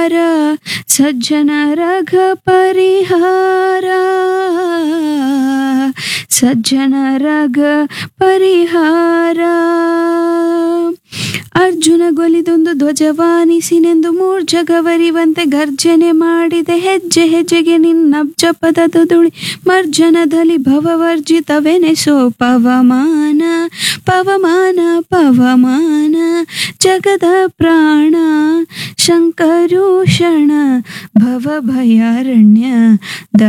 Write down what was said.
ಸಜ್ಜನ ರಘ ಪರಿಹಾರ ಸಜ್ಜನ ರಘ ಪರಿಹಾರ ಅರ್ಜುನ ಗೊಲಿದೊಂದು ಧ್ವಜವಾನಿಸಿನೆಂದು ಮೂರ್ಜಗವರಿವಂತೆ ಗರ್ಜನೆ ಮಾಡಿದೆ ಹೆಜ್ಜೆ ಹೆಜ್ಜೆಗೆ ನಿನ್ನಬ್ಜ ಪದದ ದುಳಿ ಮರ್ಜನದಲ್ಲಿ ಭವವರ್ಜಿತವೆನೆಸೋ ಪವಮಾನ ಪವಮಾನ ಪವಮಾನ ಜಗದ ಪ್ರಾಣ ಶಂಕರೋಷಣ ಭವ ಭಯಾರಣ್ಯ ದ